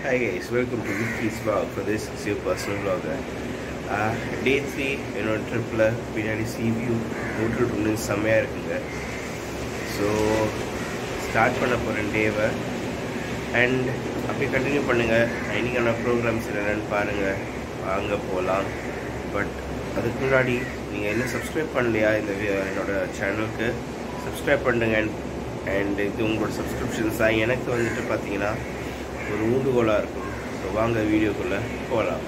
Hi guys, welcome to Vicky's vlog. For this is your personal vlogger. Uh, day three என்னோட ட்ரிப்பில் பின்னாடி C view hotel ரூம்னு செம்மையாக இருக்குங்க so start பண்ண போகிறேன் டேவை அண்ட் அப்படியே கண்டினியூ பண்ணுங்கள் இன்னைக்கான ப்ரோக்ராம்ஸ் என்னென்னு பாருங்கள் வாங்க போகலாம் பட் அதுக்கு முன்னாடி நீங்கள் என்ன சப்ஸ்கிரைப் பண்ணலையா இந்த வி- என்னோட சேனலுக்கு சப்ஸ்கிரைப் பண்ணுங்க அண்ட் இது உங்களோட சப்ஸ்கிரிப்ஷன்ஸ் தான் எனக்கு வந்துட்டு பார்த்தீங்கன்னா ஒரு ஊண்டுகோலாக இருக்கும் ஸோ வாங்க வீடியோக்குள்ளே போகலாம்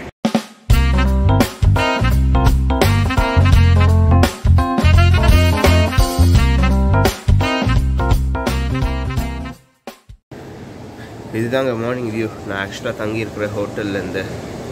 இதுதாங்க மார்னிங் வியூ நான் ஆக்சுவலாக தங்கியிருக்கிற ஹோட்டல்லேருந்து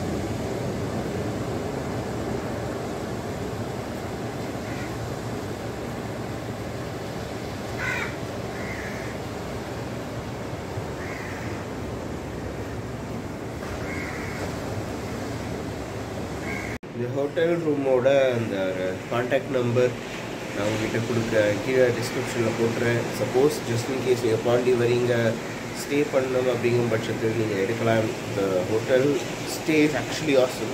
இந்த ஹோட்டல் ரூமோட அந்த காண்டாக்ட் நம்பர் நான் உங்ககிட்ட கொடுக்க கீழே டிஸ்கிரிப்ஷனில் போட்டுறேன் சப்போஸ் ஜஸ்ட் இன் கேஸ் நீங்கள் பாண்டி வரீங்க ஸ்டே பண்ணணும் அப்படிங்கும் பட்சத்தில் நீங்கள் எடுக்கலாம் இந்த ஹோட்டல் ஸ்டே ஆக்சுவலி ஆசம்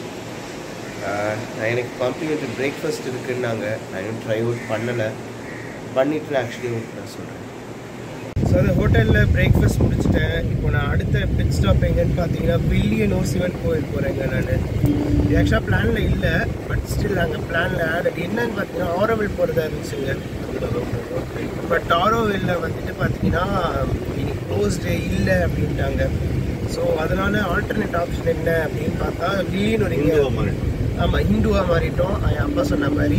நான் எனக்கு காம்ப்ளிமெண்ட்ரி பிரேக்ஃபாஸ்ட் இருக்குன்னாங்க நான் இன்னும் ட்ரை அவுட் பண்ணலை பண்ணிட்டு ஆக்சுவலி நான் சொல்கிறேன் ஸோ அந்த ஹோட்டலில் பிரேக்ஃபாஸ்ட் முடிச்சிட்டேன் இப்போ நான் அடுத்த பிட் ஸ்டாப் எங்கன்னு பார்த்தீங்கன்னா வில்லியனூர் சிவன் கோயில் போகிறேங்க நான் இது ஆக்சுவலாக பிளானில் இல்லை பட் ஸ்டில் அங்கே பிளானில் ஆட் என்னன்னு பார்த்தீங்கன்னா ஆரோவில் போகிறதா இருந்துச்சுங்க பட் ஆரோவில்ல வந்துட்டு பார்த்தீங்கன்னா இன்னைக்கு க்ளோஸ்டு இல்லை அப்படின்ட்டாங்க ஸோ அதனால ஆல்டர்னேட் ஆப்ஷன் என்ன அப்படின்னு பார்த்தா வில்லியனூர் இங்கே ஆமாம் ஹிந்துவாக மாறிட்டோம் என் அப்பா சொன்ன மாதிரி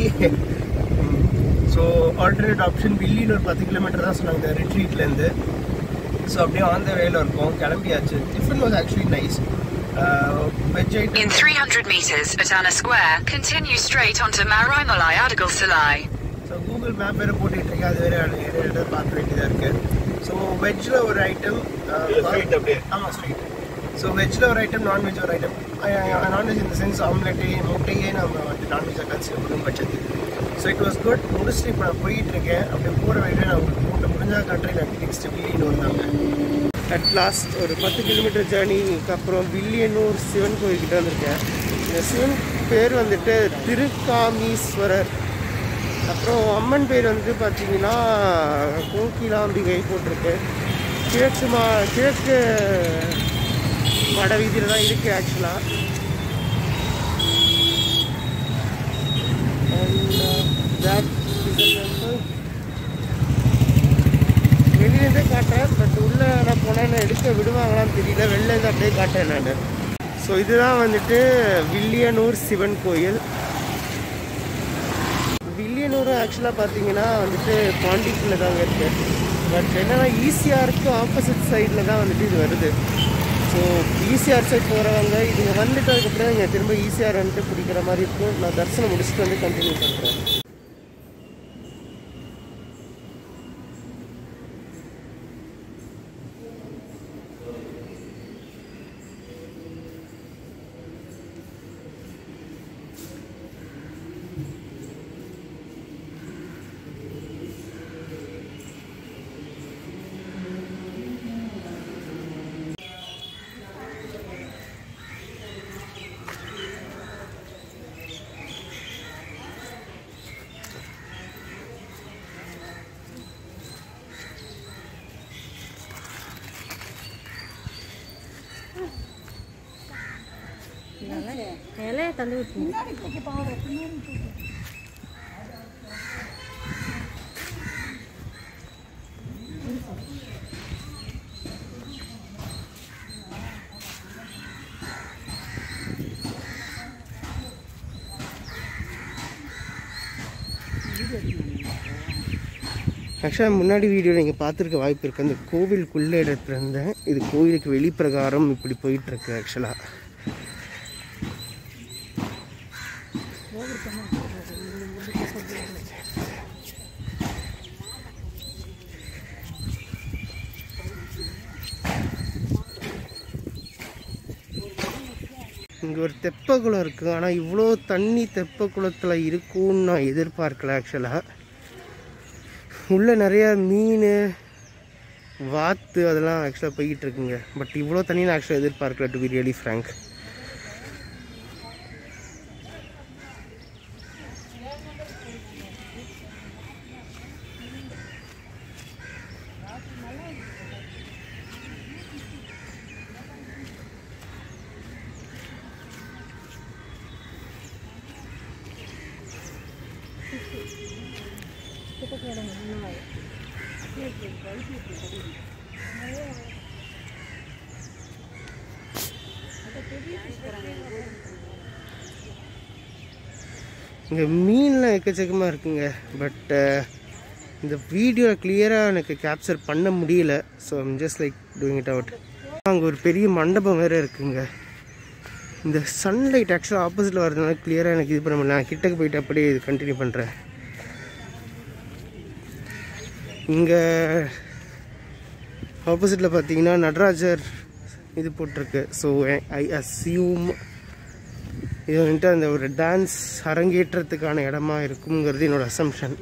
ஸோ ஆல்டர்னேட் ஆப்ஷன் வில்லின்னு ஒரு பத்து கிலோமீட்டர் தான் சொன்னாங்க ரிட்ரீட்லேருந்து ஸோ அப்படியே ஆன் த வேல இருக்கோம் கிளம்பியாச்சு tiffin was actually nice veg In item 300 metres at Anna Square, continue straight onto Maraimalai Adigal Salai. So Google map வேறு போட்டுட்டு இருக்கேன் அது வேறு இடத்துல பார்க்க வேண்டியதாக இருக்குது ஸோ வெஜ்ஜில் ஒரு ஐட்டம் straight அப்படியே. ஆமாம் ஸ்ட்ரைட் ஸோ வெஜ்ஜில் ஒரு ஐட்டம் நான்வெஜ் ஒரு ஐட்டம் நான்வெஜ் இந்த சென்ஸ் ஆம்லெட்டு முட்டையே நம்ம வந்து நான்வெஜ்ஜாக கன்சிடர் பண்ணும் பட்சத்துக்கு ஸோ இட் வாஸ் குட் முடிச்சுட்டு இப்போ நான் போயிட்டு இருக்கேன் அப்படி போகிற வழியில் நான் உங்களுக்கு மூட்டை முடிஞ்சா கண்ட்ரி நான் நெக்ஸ்ட் வில்லியனூர் வந்தாங்க அட் லாஸ்ட் ஒரு பத்து கிலோமீட்டர் ஜேர்னிக்கு அப்புறம் வில்லியனூர் சிவன் கோயில்கிட்ட வந்திருக்கேன் இந்த சிவன் பேர் வந்துட்டு திருக்காமீஸ்வரர் அப்புறம் அம்மன் பேர் வந்து பார்த்தீங்கன்னா கோகிலாம்பிகை போட்டிருக்கு கிழக்கு மா கிழக்கு வட வீதியில் தான் இருக்குது ஆக்சுவலாக வெளியிலேருந்தே காட்டுறேன் பட் உள்ளே நான் போனேன் எடுக்க விடுவாங்களான்னு தெரியல வெளிலேருந்து அப்படியே காட்டுறேன் நான் ஸோ இதுதான் வந்துட்டு வில்லியனூர் சிவன் கோயில் வில்லியனூர் ஆக்சுவலாக பார்த்தீங்கன்னா வந்துட்டு பாண்டிக்குள்ளே தாங்க இருக்கு பட் என்னன்னா ஈசிஆருக்கு ஆப்போசிட் சைடில் தான் வந்துட்டு இது வருது ஸோ ஈசிஆர் சைட் போகிறவங்க இதுங்க வந்துட்டு அதுக்கப்புறம் இங்கே திரும்ப ஈசிஆர் வந்துட்டு பிடிக்கிற மாதிரி இருக்கும் நான் தரிசனம் முடிச்சுட்டு வந்து கண்டினியூ பண்ணுறேன் இலைய தள்ளி விட்டுருங்க ஆக்சுவலாக முன்னாடி வீடியோ நீங்கள் பார்த்துருக்க வாய்ப்பு இருக்குது அந்த கோவிலுக்குள்ளே இடத்துல இருந்தேன் இது கோவிலுக்கு வெளிப்பிரகாரம் இப்படி போயிட்டுருக்கு ஆக்சுவலாக இங்கே ஒரு தெப்ப குளம் இருக்குது ஆனால் இவ்வளோ தண்ணி தெப்ப குளத்தில் இருக்கும்னு நான் எதிர்பார்க்கல ஆக்சுவலாக உள்ளே நிறைய மீன் வாத்து அதெல்லாம் ஆக்சுவலாக போய்கிட்டு இருக்குங்க பட் இவ்வளோ தண்ணி நான் ஆக்சுவலாக எதிர்பார்க்கல டு பி ரியலி ஃப்ரேங்க் இங்கே மீன்லாம் எக்கச்சக்கமாக இருக்குங்க பட் இந்த வீடியோ கிளியராக எனக்கு கேப்சர் பண்ண முடியல so I'm just like doing it out அங்கே ஒரு பெரிய மண்டபம் வேறு இருக்குங்க இந்த சன்லைட் ஆக்சுவலாக ஆப்போசிட்டில் வரதுனால கிளியராக எனக்கு இது பண்ண முடியல நான் கிட்டக்கு போயிட்டு அப்படியே இது கண்டினியூ பண்ணுறேன் இங்கே ஆப்போசிட்டில் பார்த்தீங்கன்னா நடராஜர் இது போட்டிருக்கு ஸோ ஐ அசியூம் இது வந்துட்டு அந்த ஒரு டான்ஸ் அரங்கேற்றத்துக்கான இடமா இருக்குங்கிறது என்னோட அசம்ஷன்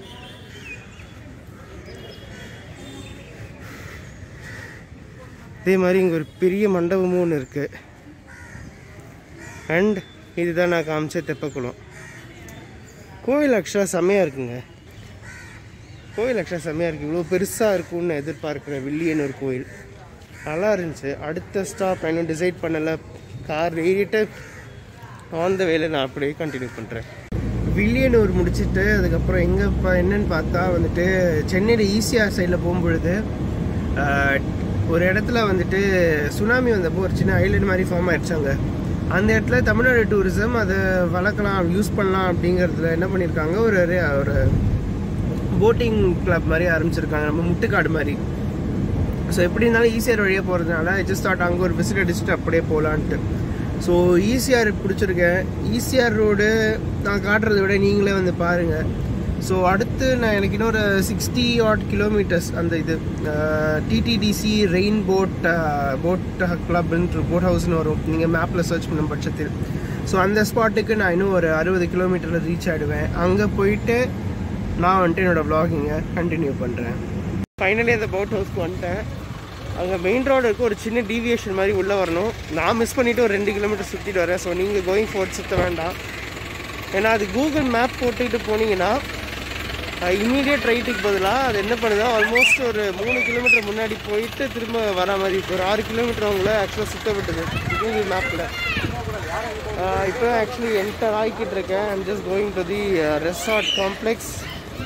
அதே மாதிரி இங்கே ஒரு பெரிய மண்டபமும் ஒன்று இருக்குது அண்ட் இதுதான் நான் காமிச்ச தெப்பக்குளம் கோயில் ஆக்சுவலாக செம்மையாக இருக்குங்க கோயில் ஆக்சுவலாக செம்மையாக இருக்குது இவ்வளோ பெருசாக இருக்கும்னு எதிர்பார்க்குறேன் வில்லியனூர் கோயில் நல்லா இருந்துச்சு அடுத்த ஸ்டாப் இன்னும் டிசைட் பண்ணலை கார் ஏறிட்டு ஆன் த வேலை நான் அப்படியே கண்டினியூ பண்ணுறேன் வில்லியனூர் முடிச்சுட்டு அதுக்கப்புறம் எங்கே இப்போ என்னன்னு பார்த்தா வந்துட்டு சென்னையில் ஈசிஆர் சைடில் போகும்பொழுது ஆஹ், ஒரு இடத்துல வந்துட்டு சுனாமி வந்தப்போ ஒரு சின்ன ஐலண்ட் மாதிரி ஃபார்ம் ஆயிடுச்சாங்க அந்த இடத்துல தமிழ்நாடு டூரிசம் அதை வளர்க்கலாம் யூஸ் பண்ணலாம் அப்படிங்கிறதுல என்ன பண்ணியிருக்காங்க ஒரு re- ஒரு போட்டிங் கிளப் மாதிரி ஆரம்பிச்சிருக்காங்க நம்ம முட்டுக்காடு மாதிரி ஸோ எப்படி இருந்தாலும் ஈசிஆர் வழியாக போகிறதுனால ஜஸ்ட் தாட் அங்கே ஒரு விசிட் அடிச்சுட்டு அப்படியே போகலான்ட்டு ஸோ ஈசிஆர் பிடிச்சிருக்கேன் ஈசிஆர் ரோடு நான் காட்டுறதை விட நீங்களே வந்து பாருங்கள் ஸோ அடுத்து நான் எனக்கு இன்னொரு சிக்ஸ்டி ஆட் கிலோமீட்டர்ஸ் அந்த இது டிடிடிசி ரெயின் போட் போட் கிளப்னு போட் ஹவுஸ்னு வரும் நீங்கள் மேப்பில் சர்ச் பண்ணும் பட்சத்தில் ஸோ அந்த ஸ்பாட்டுக்கு நான் இன்னும் ஒரு அறுபது கிலோமீட்டரில் ரீச் ஆகிடுவேன் அங்கே போயிட்டு நான் வந்துட்டு என்னோடய vlogging-அ கண்டினியூ பண்ணுறேன் ஃபைனலி அந்த போட் ஹவுஸ்க்கு வந்துட்டேன் அங்கே மெயின் ரோடு இருக்க ஒரு சின்ன டீவியேஷன் மாதிரி உள்ளே வரணும் நான் மிஸ் பண்ணிவிட்டு ஒரு ரெண்டு கிலோமீட்டர் சுற்றிட்டு வரேன் ஸோ நீங்கள் கோயிங் ஃபோர்ட் சுற்ற வேண்டாம் ஏன்னா அது கூகுள் மேப் போட்டுக்கிட்டு போனீங்கன்னா இம்மீடியட் ரைட்டுக்கு பதிலாக அது என்ன பண்ணுதோ ஆல்மோஸ்ட் ஒரு மூணு கிலோமீட்டர் முன்னாடி போயிட்டு திரும்ப வர மாதிரி இப்போ ஒரு ஆறு கிலோமீட்டர் அவங்கள ஆக்சுவலாக சுத்த விட்டுது கூகுள் மேப்பில் இப்போ ஆக்சுவலி என்டர் ஆகிக்கிட்டு இருக்கேன் I'm just going to the resort complex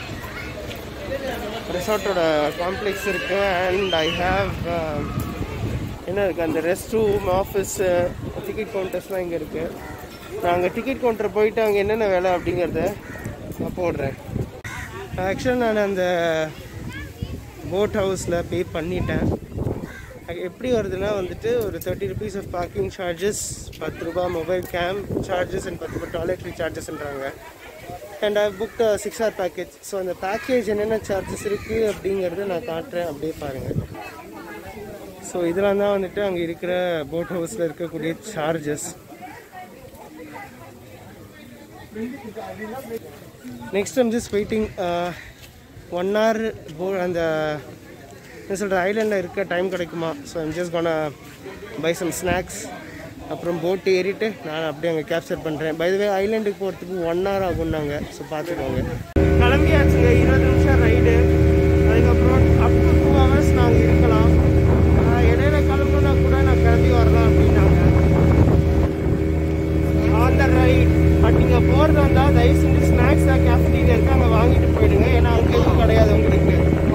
ரெசார்ட்டோட காம்ப்ளெக்ஸ் இருக்கு அண்ட் ஐ ஹாவ் என்ன இருக்குது அந்த ரெஸ்ட் ரூம் ஆஃபீஸு டிக்கெட் கவுண்டர்ஸ்லாம் இங்கே இருக்குது நான் அங்கே டிக்கெட் கவுண்டர் போயிட்டு அங்கே என்னென்ன வேலை அப்படிங்கிறத நான் போடுறேன் ஆக்சுவலாக நான் அந்த போட் ஹவுஸில் பே பண்ணிட்டேன் அது எப்படி வருதுன்னா வந்துட்டு ஒரு thirty rupees of parking charges பத்து ரூபா மொபைல் கேம் சார்ஜஸ் அண்ட் பத்து ரூபா டாய்லெட்ரி சார்ஜஸ்ன்றாங்க and I book six hour package so அந்த பேக்கேஜ் என்னென்ன சார்ஜஸ் இருக்குது அப்படிங்கிறத நான் காட்டுறேன் அப்படியே பாருங்கள் ஸோ இதெல்லாம் தான் வந்துட்டு அங்கே இருக்கிற போட் ஹவுஸில் இருக்கக்கூடிய charges next I'm just waiting one hour for அந்த என்ன சொல்கிற ஐலாண்டில் இருக்க டைம் கிடைக்குமா so I'm just gonna buy some snacks அப்புறம் போட் ஏறிட்டு நான் அப்படியே அங்கே கேப்சர் பண்ணுறேன் பை வே ஐலாண்டுக்கு போகிறதுக்கு ஒன் ஹவர் ஆகும்னாங்க ஸோ பார்த்துக்கோங்க கிளம்பியாச்சுங்க இருபது நிமிஷம் ரைடு அதுக்கப்புறம் அப் டு டூ ஹவர்ஸ் நாங்கள் இருக்கலாம் ஆஹ் இடையில கிளம்புனா கூட நான் கிளம்பி வரலாம் அப்படின்னாங்க ஆன் த ரைட் பட் நீங்கள் போகிறது வந்தால் தயவு செஞ்சு ஸ்நாக்ஸ் தான் கேஃபிட்டீரியா இருக்கு அங்கே வாங்கிட்டு போயிடுங்க ஏன்னா அங்கே எதுவும் கிடையாது உங்களுக்கு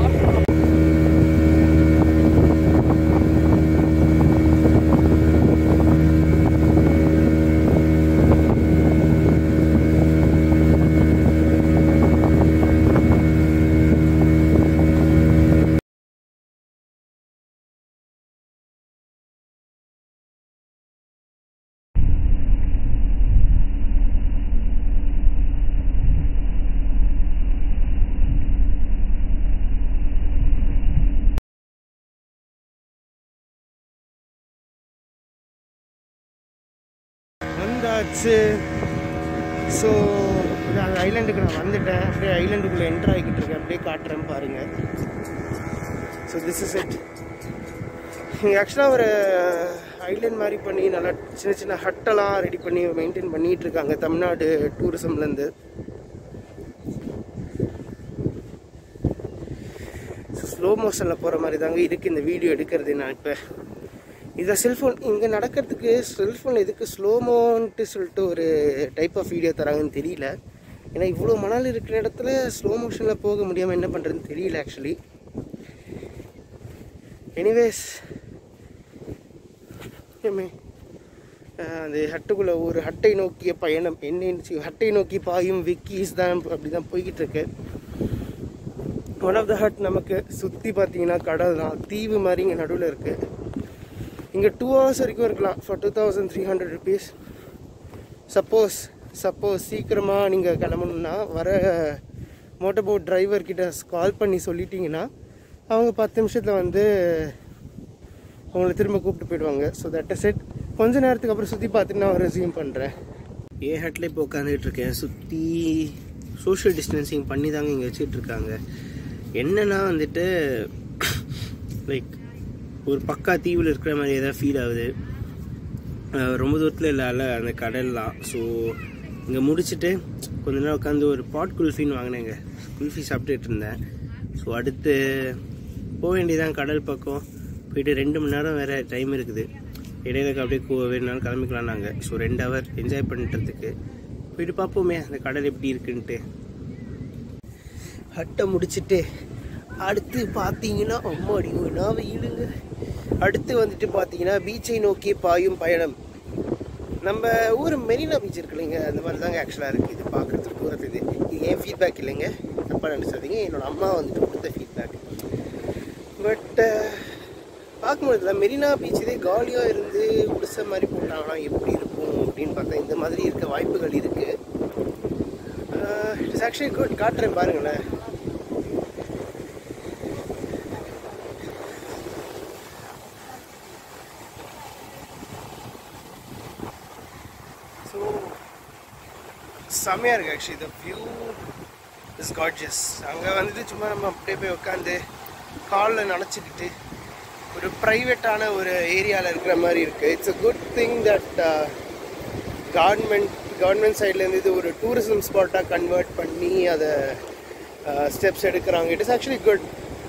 வந்தாச்சு ஸோ அந்த ஐலாண்டுக்கு நான் வந்துட்டேன் அப்படியே ஐலாண்டுக்குள்ளே என்ட்ரு ஆகிக்கிட்டு இருக்கேன் அப்படியே காட்டுறேன் பாருங்கள் ஸோ திஸ் இஸ் இட் இங்கே ஆக்சுவலாக ஒரு ஐலண்ட் மாதிரி பண்ணி நல்லா சின்ன சின்ன ஹட்டெல்லாம் ரெடி பண்ணி மெயின்டைன் பண்ணிட்டு இருக்காங்க தமிழ்நாடு டூரிசம்லேருந்து ஸ்லோ மோஷனில் போகிற மாதிரி தாங்க இருக்குது இந்த வீடியோ எடுக்கிறது நான் இப்போ இதை செல்ஃபோன் இங்கே நடக்கிறதுக்கு செல்ஃபோன் எதுக்கு ஸ்லோமோன்ட்டு சொல்லிட்டு ஒரு டைப் ஆஃப் வீடியோ தராங்கன்னு தெரியல ஏன்னா இவ்வளோ மணல் இருக்கிற இடத்துல ஸ்லோ மோஷனில் போக முடியாமல் என்ன பண்ணுறதுன்னு தெரியல ஆக்சுவலி எனிவேஸ் ஏமே அந்த ஹட்டுக்குள்ளே ஒரு ஹட்டை நோக்கிய பயணம் என்ன ஹட்டை நோக்கி பாயும் விக்கீஸ் தான் அப்படி தான் போய்கிட்டு இருக்கு ஒன் ஆஃப் த ஹட் நமக்கு சுற்றி பார்த்தீங்கன்னா கடல் தான் தீவு மாதிரி இங்கே நடுவில் இருக்குது இங்கே டூ ஹவர்ஸ் வரைக்கும் இருக்கலாம் for two thousand three hundred rupees suppose suppose சீக்கிரமாக நீங்கள் கிளம்பணுன்னா வர மோட்டர் போட் டிரைவர்கிட்ட கால் பண்ணி சொல்லிட்டீங்கன்னா அவங்க பத்து நிமிஷத்தில் வந்து உங்களை திரும்ப கூப்பிட்டு போயிடுவாங்க ஸோ தட் செட் கொஞ்ச நேரத்துக்கு அப்புறம் சுற்றி பார்த்துட்டு நான் ரெசியூம் பண்ணுறேன் ஏ ஹட்டில் இப்போ உட்காந்துட்டு இருக்கேன் சுற்றி சோஷியல் டிஸ்டன்சிங் பண்ணி தாங்க இங்கே வச்சுட்டு இருக்காங்க என்னன்னா வந்துட்டு லைக் ஒரு பக்கா தீவில் இருக்கிற மாதிரி ஏதாவது ஃபீல் ஆகுது அஹ் ரொம்ப தூரத்தில் இல்லால அந்த கடல்லாம் ஸோ இங்கே முடிச்சுட்டு கொஞ்ச நேரம் உட்காந்து ஒரு பாட் குல்ஃபின்னு வாங்கினேங்க குல்ஃபி சாப்பிட்டுட்டு இருந்தேன் ஸோ அடுத்து போக வேண்டியதான் கடல் பக்கம் போயிட்டு ரெண்டு மணி நேரம் வேறு டைம் இருக்குது இடையில அப்படியே கு- வேணுனாலும் கிளம்பிக்கலாம் நாங்கள் ஸோ ரெண்டு ஹவர் என்ஜாய் பண்ணுறதுக்கு போயிட்டு பார்ப்போமே அந்த கடல் எப்படி இருக்குன்ட்டு ஹட்டை முடிச்சுட்டு அடுத்து பார்த்தீங்கன்னா அம்மாடி நான் வெயிலுங்க அடுத்து வந்துட்டு பார்த்தீங்கன்னா பீச்சை நோக்கி பாயும் பயணம் நம்ம ஊர் மெரினா பீச் இருக்கு இல்லைங்க அந்த மாதிரி தாங்க ஆக்சுவலாக இருக்குது இது பார்க்குறதுக்கு தூரத்து இது இது ஏன் ஃபீட்பேக் இல்லைங்க தப்பாக நினச்சாதீங்க என்னோட அம்மா வந்துட்டு கொடுத்த ஃபீட்பேக் பட் பார்க்கும்போது மெரினா பீச் இதே காலியாக இருந்து குடிசை மாதிரி போட்டாங்கன்னா எப்படி இருக்கும் அப்படின்னு பார்த்தா இந்த மாதிரி இருக்க வாய்ப்புகள் இருக்குது இட்ஸ் ஆக்சுவலி குட் காட்டுறேன் பாருங்களேன் ஸோ செம்மையாக இருக்குது actually the view is gorgeous அங்கே வந்துட்டு சும்மா நம்ம அப்படியே போய் உட்காந்து காலில் நனைச்சிக்கிட்டு ஒரு ப்ரைவேட்டான ஒரு ஏரியாவில் இருக்கிற மாதிரி இருக்குது it's a good thing that government government சைட்லேருந்து இது ஒரு டூரிசம் ஸ்பாட்டாக கன்வெர்ட் பண்ணி அதை ஸ்டெப்ஸ் எடுக்கிறாங்க இட் இஸ் ஆக்சுவலி குட்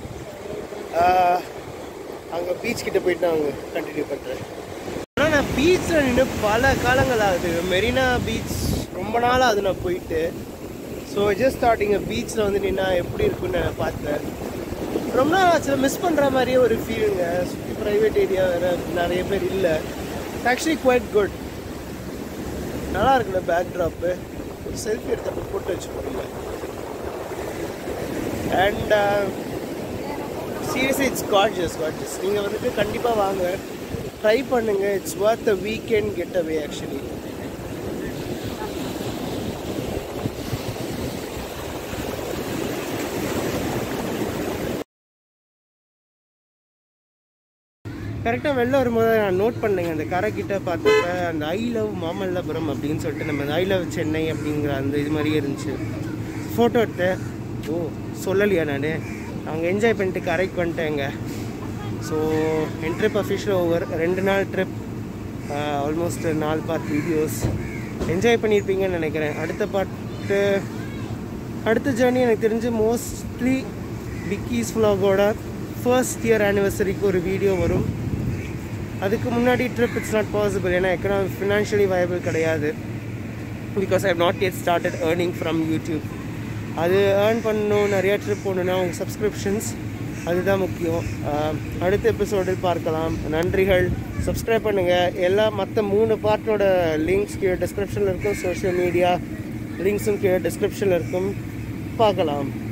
அங்கே பீச் கிட்ட போயிட்டு நான் அங்கே கண்டினியூ பண்ணுறேன் ஆனால் நான் பீச்சில் நின்று பல காலங்கள் ஆகுது மெரினா பீச் ரொம்ப நாள் ஆகுது நான் போயிட்டு ஸோ ஜஸ்ட் தாட் இங்கே பீச்சில் வந்து நின்னா எப்படி இருக்குன்னு நான் பார்த்தேன் ரொம்ப நாள் ஆச்சு மிஸ் பண்ணுற மாதிரியே ஒரு ஃபீலுங்க சுற்றி ப்ரைவேட் ஏரியா வேறு நிறைய பேர் இல்லை ஆக்சுவலி குவைட் குட் நல்லா இருக்குல்ல பேக் ட்ராப்பு ஒரு செல்ஃபி எடுத்து போட்டு வச்சுக்கோங்க and seriously it's gorgeous gorgeous நீங்கள் வந்துட்டு கண்டிப்பாக வாங்க ட்ரை பண்ணுங்க it's worth a weekend get away actually கரெக்டாக வெளில வரும்போது நான் நோட் பண்ணேங்க அந்த கரைக்கிட்ட பார்த்தப்ப அந்த ஐ லவ் மாமல்லபுரம் அப்படின்னு சொல்லிட்டு நம்ம ஐ லவ் சென்னை அப்படிங்கிற அந்த இது மாதிரியே இருந்துச்சு ஃபோட்டோ எடுத்தேன் ஓ சொல்லலையா நான் அவங்க என்ஜாய் பண்ணிட்டு கரைக்கு வந்துட்டேங்க ஸோ என் ட்ரிப் அஃபிஷியல் ஓவர் ரெண்டு நாள் ட்ரிப் ஆல்மோஸ்ட் நாலு பார்ட் வீடியோஸ் என்ஜாய் பண்ணியிருப்பீங்கன்னு நினைக்கிறேன் அடுத்த பார்ட்டு அடுத்த ஜேர்னி எனக்கு தெரிஞ்சு மோஸ்ட்லி விக்கீஸ் vlog-ஓட ஃபர்ஸ்ட் இயர் ஆனிவர்சரிக்கு ஒரு வீடியோ வரும் அதுக்கு முன்னாடி ட்ரிப் இட்ஸ் நாட் பாசிபிள் ஏன்னா எக்கனாமிக் ஃபினான்ஷியலி வயபிள் கிடையாது because I have not yet started earning from YouTube அது ஏர்ன் பண்ணணும் நிறையா ட்ரிப் போகணுன்னா உங்கள் சப்ஸ்கிரிப்ஷன்ஸ் அதுதான் முக்கியம் ஆஹ் அடுத்த எபிசோடில் பார்க்கலாம் நன்றிகள் சப்ஸ்கிரைப் பண்ணுங்கள் எல்லா மற்ற மூணு பார்ட்டோட லிங்க்ஸ் கீழே டிஸ்கிரிப்ஷனில் இருக்கும் சோஷியல் மீடியா லிங்க்ஸும் கீழே டிஸ்கிரிப்ஷனில் இருக்கும் பார்க்கலாம்